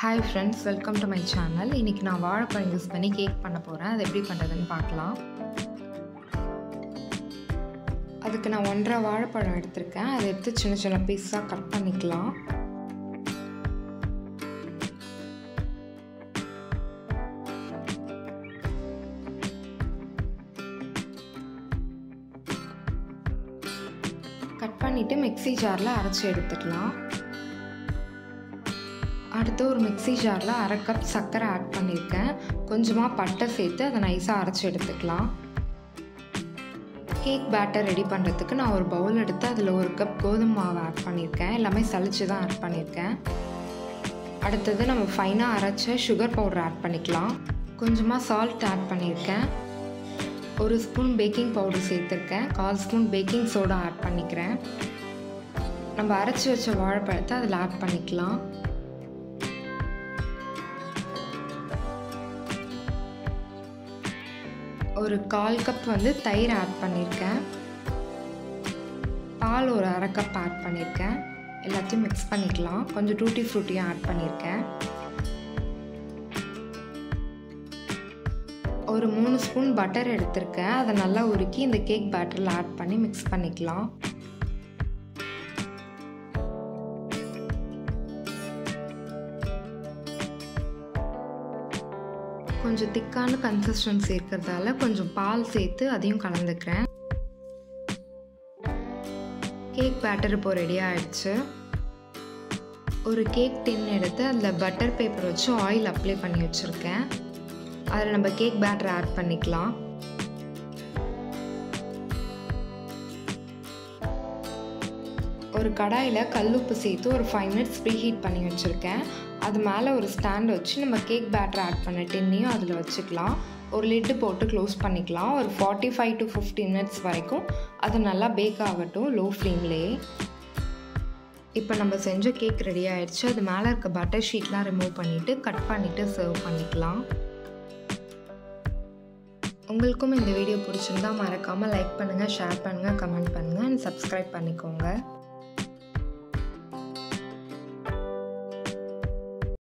hi friends welcome to my channel இன்றைக்கி நான் வாழைப்பழம் யூஸ் பண்ணி கேக் பண்ண போகிறேன் அது எப்படி பண்ணுறதுன்னு பார்க்கலாம் அதுக்கு நான் ஒன்றரை வாழைப்பழம் எடுத்திருக்கேன் அதை எடுத்து சின்ன சின்ன பீஸாக கட் பண்ணிக்கலாம் கட் பண்ணிவிட்டு மிக்ஸி ஜாரில் அரைச்சி எடுத்துக்கலாம் அடுத்து ஒரு மிக்ஸி ஜாரில் அரை கப் சர்க்கரை ஆட் பண்ணியிருக்கேன் கொஞ்சமாக பட்டை சேர்த்து அதை நைஸாக அரைச்சி எடுத்துக்கலாம் கேக் பேட்டர் ரெடி பண்ணுறதுக்கு நான் ஒரு பவுல் எடுத்து அதில் ஒரு கப் கோதுமை மாவு ஆட் பண்ணியிருக்கேன் எல்லாமே சளிச்சு தான் ஆட் பண்ணியிருக்கேன் அடுத்தது நம்ம ஃபைனாக அரைச்ச சுகர் பவுடர் ஆட் பண்ணிக்கலாம் கொஞ்சமாக சால்ட் ஆட் பண்ணியிருக்கேன் ஒரு ஸ்பூன் பேக்கிங் பவுடர் சேர்த்துருக்கேன் கால் ஸ்பூன் பேக்கிங் சோடா ஆட் பண்ணிக்கிறேன் நம்ம அரைச்சி வச்ச வாழைப்பழத்தை அதில் ஆட் பண்ணிக்கலாம் ஒரு கால் கப் வந்து தயிர் ஆட் பண்ணியிருக்கேன் பால் ஒரு அரை கப் ஆட் பண்ணியிருக்கேன் எல்லாத்தையும் மிக்ஸ் பண்ணிக்கலாம் கொஞ்சம் டூட்டி ஃப்ரூட்டியும் ஆட் பண்ணியிருக்கேன் ஒரு மூணு ஸ்பூன் பட்டர் எடுத்திருக்கேன் அதை நல்லா உருக்கி இந்த கேக் பேட்டரில் ஆட் பண்ணி மிக்ஸ் பண்ணிக்கலாம் கொஞ்சம் திக்கான கன்சிஸ்டன்சி இருக்கிறதால கொஞ்சம் பால் சேர்த்து அதையும் கலந்துக்கிறேன் கேக் பேட்டர் இப்போ ரெடி ஆயிடுச்சு ஒரு கேக் டின் எடுத்து அதில் பட்டர் பேப்பர் வச்சு ஆயில் அப்ளை பண்ணி வச்சுருக்கேன் அதில் நம்ம கேக் பேட்டர் ஆட் பண்ணிக்கலாம் ஒரு கடாயில் கல்லுப்பு சேர்த்து ஒரு ஃபைவ் மினிட்ஸ் ப்ரீ ஹீட் பண்ணி வச்சுருக்கேன் அது மேலே ஒரு ஸ்டாண்ட் வச்சு நம்ம கேக் பேட்டர் ஆட் பண்ண டின்னையும் அதில் வச்சுக்கலாம் ஒரு லிட்டு போட்டு க்ளோஸ் பண்ணிக்கலாம் ஒரு forty five to fifty minutes வரைக்கும் அது நல்லா பேக் ஆகட்டும் லோ ஃப்ளேம்லேயே இப்போ நம்ம செஞ்ச கேக் ரெடி ஆயிடுச்சு அது மேலே இருக்க பட்டர் ஷீட்லாம் ரிமூவ் பண்ணிவிட்டு கட் பண்ணிவிட்டு சர்வ் பண்ணிக்கலாம் உங்களுக்கும் இந்த வீடியோ பிடிச்சிருந்தா மறக்காமல் லைக் பண்ணுங்கள் ஷேர் பண்ணுங்கள் கமெண்ட் பண்ணுங்கள் அண்ட் சப்ஸ்கிரைப் பண்ணிக்கோங்க